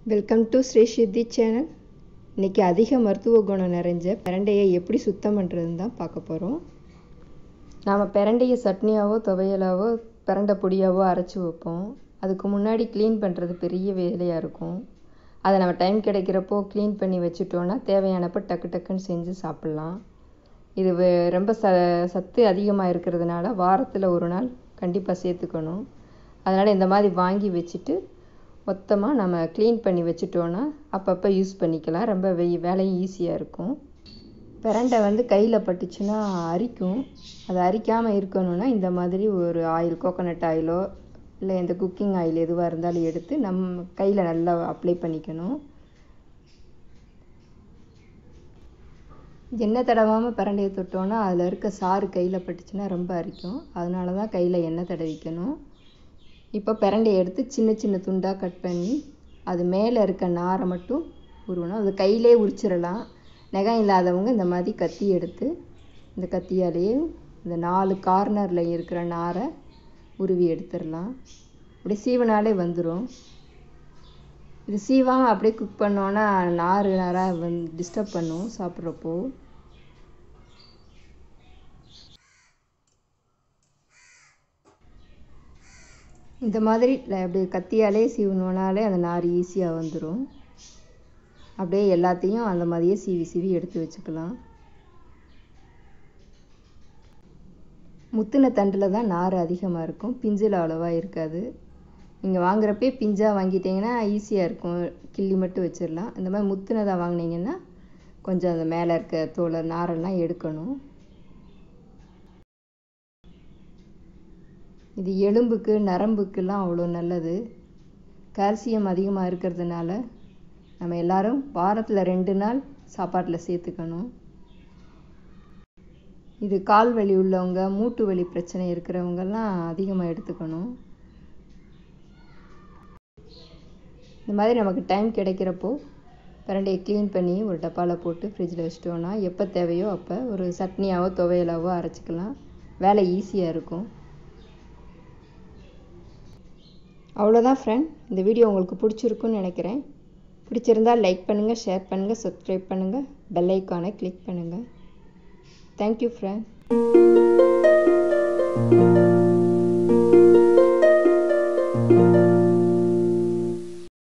welcome to Sri சித்தி channel இன்றைக்கி அதிக மருத்துவ குணம் நிறைஞ்ச பிரண்டையை எப்படி சுத்தம் பண்ணுறதுன்னு தான் பார்க்க போகிறோம் நாம் பிரண்டையை சட்னியாவோ துவையலாவோ பிரண்டை பொடியாவோ அரைச்சி வைப்போம் அதுக்கு முன்னாடி க்ளீன் பண்ணுறது பெரிய வேலையாக இருக்கும் அதை நம்ம டைம் கிடைக்கிறப்போ க்ளீன் பண்ணி வச்சுட்டோன்னா தேவையானப்போ டக்கு டக்குன்னு செஞ்சு சாப்பிட்லாம் இது வே- ரொம்ப ச சத்து அதிகமாக இருக்கிறதுனால வாரத்தில் ஒரு நாள் கண்டிப்பாக சேர்த்துக்கணும் அதனால் இந்த மாதிரி வாங்கி வச்சுட்டு மொத்தமாக நம்ம க்ளீன் பண்ணி வச்சுட்டோன்னா அப்பப்போ யூஸ் பண்ணிக்கலாம் ரொம்ப வெய் வேலையும் ஈஸியாக இருக்கும் பிரண்டை வந்து கையில் பட்டுச்சுன்னா அரிக்கும் அது அரிக்காமல் இருக்கணும்னா இந்த மாதிரி ஒரு ஆயில் கோகோனட் ஆயிலோ இல்லை இந்த குக்கிங் ஆயில் எதுவாக இருந்தாலும் எடுத்து நம்ம கையில் நல்லா அப்ளை பண்ணிக்கணும் எண்ணெய் தடவாமல் பிரண்டையை தொட்டோன்னா அதில் இருக்க சாறு கையில் பட்டுச்சுன்னா ரொம்ப அரிக்கும் அதனால தான் கையில் எண்ணெய் தடவிக்கணும் இப்போ பிரண்டையை எடுத்து சின்ன சின்ன துண்டாக கட் பண்ணி அது மேலே இருக்க நாரை மட்டும் உருவணும் அது கையிலே உரிச்சிடலாம் நகம் இல்லாதவங்க இந்த மாதிரி கத்தி எடுத்து இந்த கத்தியாலேயே இந்த நாலு கார்னரில் இருக்கிற நாரை உருவி எடுத்துடலாம் அப்படியே சீவனாலே வந்துடும் இது சீவாமல் அப்படியே குக் பண்ணோன்னா நார் நாராக வந்து டிஸ்டர்ப் பண்ணும் சாப்பிட்றப்போ இந்த மாதிரி ல- அப்படியே கத்தியாலே சீவனோனாலே அந்த நார் ஈஸியாக வந்துடும் அப்படியே எல்லாத்தையும் அந்த மாதிரியே சீவி சீவி எடுத்து வச்சுக்கலாம் முத்தின தண்டில் தான் நார் அதிகமாக இருக்கும் பிஞ்சில் அவ்வளோவா இருக்காது நீங்கள் வாங்குறப்பே பிஞ்சாக வாங்கிட்டீங்கன்னா ஈஸியாக இருக்கும் கிள்ளி மட்டும் வச்சிடலாம் இந்த மாதிரி முத்துனதாக வாங்குனீங்கன்னா கொஞ்சம் அந்த மேலே இருக்க தோலை நாரெல்லாம் எடுக்கணும் இது எலும்புக்கு நரம்புக்கெல்லாம் அவ்வளோ நல்லது கால்சியம் அதிகமாக இருக்கிறதுனால நம்ம எல்லாரும் வாரத்தில் ரெண்டு நாள் சாப்பாட்டில் சேர்த்துக்கணும் இது கால் வலி உள்ளவங்க மூட்டு வலி பிரச்சனை இருக்கிறவங்கெல்லாம் அதிகமாக எடுத்துக்கணும் இந்த மாதிரி நமக்கு டைம் கிடைக்கிறப்போ பிரண்டையை க்ளீன் பண்ணி ஒரு டப்பாவில் போட்டு ஃப்ரிட்ஜில் வச்சிட்டோன்னா எப்போ தேவையோ அப்போ ஒரு சட்னியாவோ துவையலாவோ அரைச்சிக்கலாம் வேலை ஈஸியாக இருக்கும் அவ்வளோதான் ஃப்ரெண்ட் இந்த வீடியோ உங்களுக்கு பிடிச்சிருக்குன்னு நினைக்கிறேன் பிடிச்சிருந்தால் லைக் பண்ணுங்கள் ஷேர் பண்ணுங்கள் சப்ஸ்கிரைப் பண்ணுங்கள் பெல் ஐக்கானை கிளிக் பண்ணுங்கள் தேங்க்யூ ஃப்ரெண்ட்